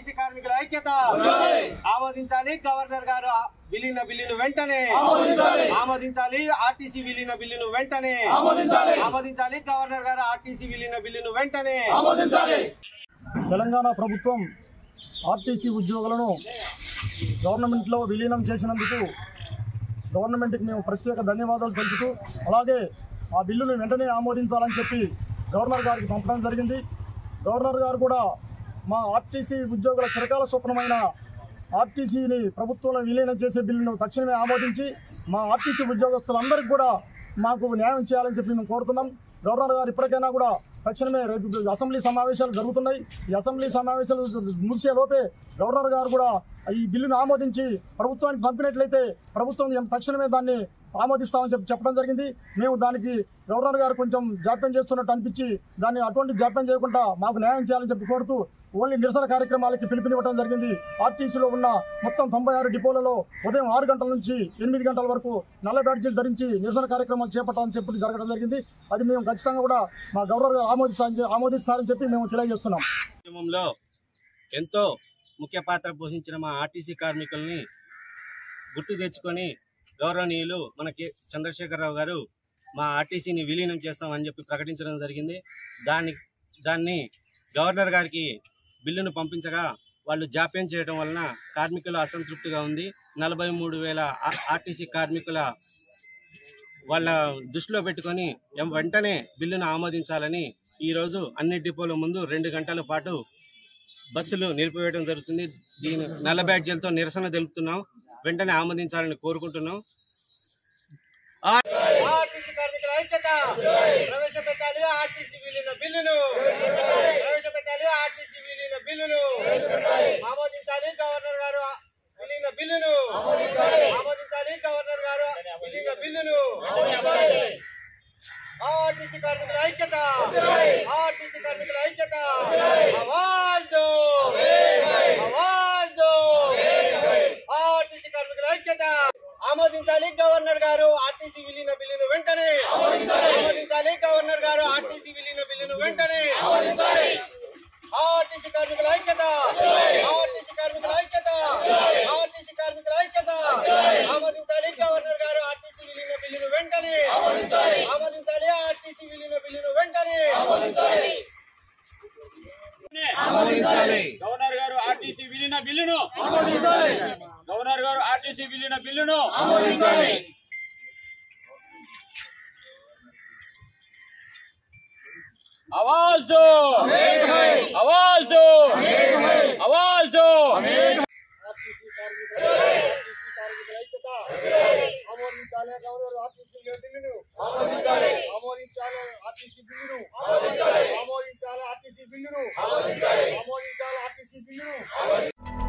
RTC కార్మికుల ఐక్యత ఆమోదించాలి గవర్నర్ గారు ఆ విలీన బిల్లును వెంటనే ఆమోదించాలి ఆర్టీసీ విలీన బిల్లును వెంటనే ఆమోదించాలి గవర్నర్ గారు ఆర్టీసీ విలీన బిల్లును వెంటనే తెలంగాణ ప్రభుత్వం ఆర్టీసీ ఉద్యోగులను గవర్నమెంట్లో విలీనం చేసినందుకు గవర్నమెంట్కి మేము ప్రత్యేక ధన్యవాదాలు తెలుపుతూ అలాగే ఆ బిల్లును వెంటనే ఆమోదించాలని చెప్పి గవర్నర్ గారికి పంపడం జరిగింది గవర్నర్ గారు కూడా మా ఆర్టీసీ ఉద్యోగుల చిరకాల స్వప్నమైన ఆర్టీసీని ప్రభుత్వంలో విలీనం చేసే బిల్లును తక్షణమే ఆమోదించి మా ఆర్టీసీ ఉద్యోగస్తులందరికీ కూడా మాకు న్యాయం చేయాలని చెప్పి మేము కోరుతున్నాం గవర్నర్ గారు ఇప్పటికైనా కూడా తక్షణమే రేపు అసెంబ్లీ సమావేశాలు జరుగుతున్నాయి ఈ అసెంబ్లీ సమావేశాలు ముగిసే లోపే గవర్నర్ గారు కూడా ఈ బిల్లును ఆమోదించి ప్రభుత్వానికి పంపినట్లయితే ప్రభుత్వం తక్షణమే దాన్ని ఆమోదిస్తామని చెప్పి చెప్పడం జరిగింది మేము దానికి గవర్నర్ గారు కొంచెం జాప్యం చేస్తున్నట్టు అనిపించి దాన్ని అటువంటి జాప్యం చేయకుండా మాకు న్యాయం చేయాలని చెప్పి కోరుతూ ఓన్లీ నిరసన కార్యక్రమాలకి పిలుపునివ్వడం జరిగింది ఆర్టీసీలో ఉన్న మొత్తం తొంభై ఆరు డిపోలలో ఉదయం ఆరు గంటల నుంచి ఎనిమిది గంటల వరకు నల్ల బ్యాడ్జీలు ధరించి నిరసన కార్యక్రమాలు చేపట్టాలని చెప్పి జరగడం జరిగింది అది మేము ఖచ్చితంగా కూడా మా గవర్నర్ గారు ఆమోదిస్తా ఆమోదిస్తారని చెప్పి మేము తెలియజేస్తున్నాం ఉద్యమంలో ఎంతో ముఖ్య పాత్ర పోషించిన మా ఆర్టీసీ కార్మికుల్ని గుర్తు తెచ్చుకొని గౌరవనీయులు మనకి చంద్రశేఖరరావు గారు మా ఆర్టీసీని విలీనం చేస్తామని చెప్పి ప్రకటించడం జరిగింది దాన్ని దాన్ని గవర్నర్ గారికి బిల్లును పంపించగా వాళ్ళు జాప్యం చేయడం వలన కార్మికులు అసంతృప్తిగా ఉంది నలభై మూడు వేల ఆ- ఆర్టీసీ కార్మికుల వాళ్ళ దృష్టిలో పెట్టుకొని ఎం- వెంటనే బిల్లును ఆమోదించాలని ఈరోజు అన్ని డిపోల ముందు రెండు గంటల పాటు బస్సులు నిలిపివేయడం జరుగుతుంది దీని నల్ల బ్యాడ్జీలతో నిరసన తెలుపుతున్నాం వెంటనే ఆమోదించాలని కోరుకుంటున్నాం ఆర్టీసీ కార్మికుల ఐక్యత ప్రవేశపెట్టాలి ఆర్టీసీ విలీన బిల్లును ప్రవేశపెట్టాలి ఆర్టీసీ విలీన బిల్లును ఆమోదించాలి గవర్నర్ గారు విలీన బిల్లును ఆమోదించాలి గవర్నర్ గారు విలీన బిల్లును ఆర్టీసీ కార్మికుల ఐక్యత ఆర్టీసీ కార్మికుల ఐక్యత ఆవాజ్ దో ఆవాజ్ దో ఆర్టీసీ కార్మికుల ఐక్యత ఆమోదించాలి గవర్నర్ గారు ఆర్టీసీ విలీన బిల్లును వెంటనే ఆమోదించాలి గవర్నర్ గారు ఆర్టీసీ విలీన బిల్లును వెంటనే ఆర్టీసీ కార్మికుల ఐక్యత ఆర్టీసీ కార్మికుల ఐక్యత ఆర్టీసీ కార్మికుల ఐక్యత ఆమోదించాలి గవర్నర్ గారు ఆర్టీసీ విలీన బిల్లును వెంటనే ఆమోదించాలి ఆర్టీసీ విలీన బిల్లును వెంటనే గవర్నర్ గారు ఆర్టీసీ విలీన బిల్లును గవర్నర్ గారు ఆర్టీసీ విలీన బిల్లును आवाज दो आवाज दो आवाज दो ఆర్టీసీ కార్మికుల ఆర్టీసీ కార్మికుల ఐక్యత ఆమోదించాలి గవర్నర్ ఆర్టీసీ బిల్లును ఆమోదించాలి ఆమోదించాలి ఆర్టీసీ బిల్లును ఆమోదించాలి ఆమోదించాలి ఆర్టీసీ బిల్లును ఆమోదించాలి ఆర్టీసీ బిల్లును